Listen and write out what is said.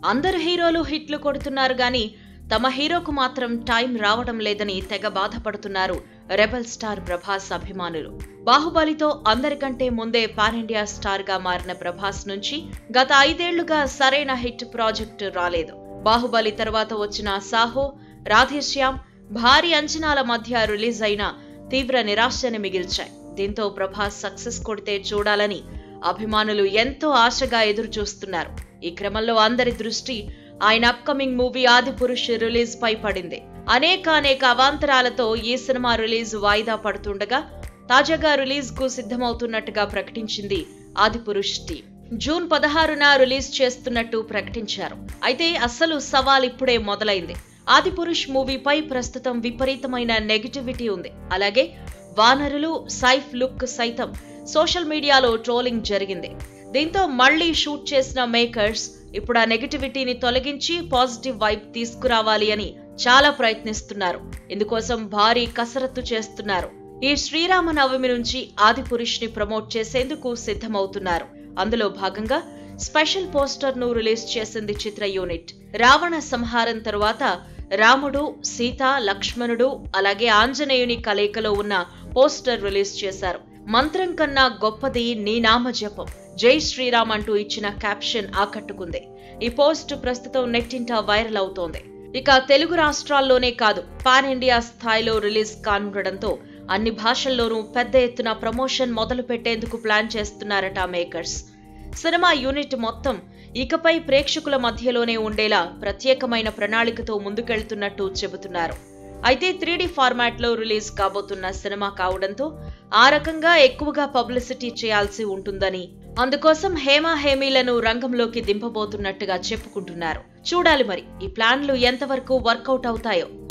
అందరు హీరోలు హిట్లు కొడుతున్నారు గాని తమ హీరోకు మాత్రం టైం రావడం లేదని తెగ బాధపడుతున్నారు రెబల్ స్టార్ ప్రభాస్ అభిమానులు బాహుబలితో అందరికంటే ముందే పాన్ ఇండియా స్టార్ గా మారిన ప్రభాస్ నుంచి గత ఐదేళ్లుగా సరైన హిట్ ప్రాజెక్టు రాలేదు బాహుబలి తర్వాత వచ్చిన సాహో రాధేశ్యామ్ భారీ అంచనాల మధ్య రిలీజ్ అయిన తీవ్ర నిరాశని మిగిల్చాయి దీంతో ప్రభాస్ సక్సెస్ కొడితే చూడాలని అభిమానులు ఎంతో ఆశగా ఎదురు చూస్తున్నారు ఈ క్రమంలో అందరి దృష్టి ఆయన అప్కమింగ్ మూవీ ఆదిపురుష్ రిలీజ్ పై పడింది అనేక అనేక అవాంతరాలతో ఈ సినిమా రిలీజ్ వాయిదా పడుతుండగా తాజాగా రిలీజ్ కు సిద్ధమవుతున్నట్టుగా ప్రకటించింది ఆదిపురుష్ టీం జూన్ పదహారున రిలీజ్ చేస్తున్నట్టు ప్రకటించారు అయితే అసలు సవాల్ ఇప్పుడే మొదలైంది ఆదిపురుష్ మూవీపై ప్రస్తుతం విపరీతమైన నెగిటివిటీ ఉంది అలాగే వానరులు సైఫ్ లుక్ సైతం సోషల్ మీడియాలో ట్రోలింగ్ జరిగింది దీంతో మళ్లీ షూట్ చేసిన మేకర్స్ ఇప్పుడు ఆ నెగిటివిటీని తొలగించి పాజిటివ్ వైబ్ తీసుకురావాలి అని చాలా ప్రయత్నిస్తున్నారు ఇందుకోసం భారీ కసరత్తు చేస్తున్నారు ఈ శ్రీరామ నవమి నుంచి ఆదిపురుష్ ని ప్రమోట్ చేసేందుకు సిద్ధమవుతున్నారు అందులో భాగంగా స్పెషల్ పోస్టర్ ను రిలీజ్ చేసింది చిత్ర యూనిట్ రావణ సంహారం తరువాత రాముడు సీత లక్ష్మణుడు అలాగే ఆంజనేయుని కలయికలో ఉన్న పోస్టర్ రిలీజ్ చేశారు మంత్రం కన్నా గొప్పది నీ నామ జపం జై శ్రీరామ్ అంటూ ఇచ్చిన క్యాప్షన్ ఆకట్టుకుంది ఈ పోస్ట్ ప్రస్తుతం నెట్టింట వైరల్ అవుతోంది ఇక తెలుగు రాష్ట్రాల్లోనే కాదు పాన్ ఇండియా స్థాయిలో రిలీజ్ కానుండడంతో అన్ని భాషల్లోనూ పెద్ద ఎత్తున ప్రమోషన్ మొదలు పెట్టేందుకు ప్లాన్ చేస్తున్నారట మేకర్స్ సినిమా యూనిట్ మొత్తం ఇకపై ప్రేక్షకుల మధ్యలోనే ఉండేలా ప్రత్యేకమైన ప్రణాళికతో ముందుకెళ్తున్నట్టు చెబుతున్నారు అయితే త్రీడీ ఫార్మాట్లో రిలీజ్ కాబోతున్న సినిమా కావడంతో ఆ రకంగా ఎక్కువగా పబ్లిసిటీ చేయాల్సి ఉంటుందని అందుకోసం హేమా హేమీలను రంగంలోకి దింపబోతున్నట్టుగా చెప్పుకుంటున్నారు చూడాలి మరి ఈ ప్లాన్లు ఎంతవరకు వర్కౌట్ అవుతాయో